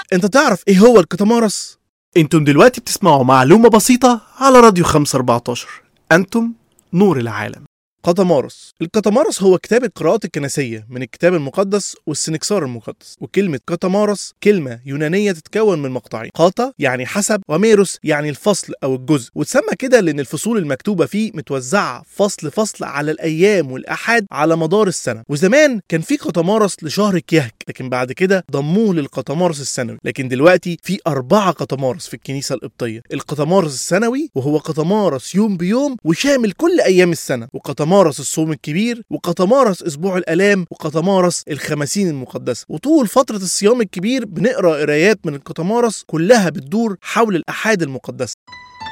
انت تعرف ايه هو الكتامارس؟ انتم دلوقتي بتسمعوا معلومة بسيطة على راديو 514 انتم نور العالم قطمارس القطمارس هو كتاب القراءات الكنسية من الكتاب المقدس والسنكسار المقدس وكلمة قطمارس كلمة يونانية تتكون من مقطعين قاطا يعني حسب وميروس يعني الفصل أو الجزء وتسمى كده لأن الفصول المكتوبة فيه متوزعة فصل فصل على الأيام والأحاد على مدار السنة وزمان كان في قطمارس لشهر كيهك لكن بعد كده ضموه للقطمارس السنوي لكن دلوقتي في أربعة قطمارس في الكنيسة القبطية القطمارس السنوي وهو قطمارس يوم بيوم وشامل كل أيام السنة وقطمارس الصوم الكبير وقطمارس أسبوع الآلام وقطمارس الخمسين المقدسة وطول فترة الصيام الكبير بنقرأ قرايات من القطمارس كلها بتدور حول الأحاد المقدسة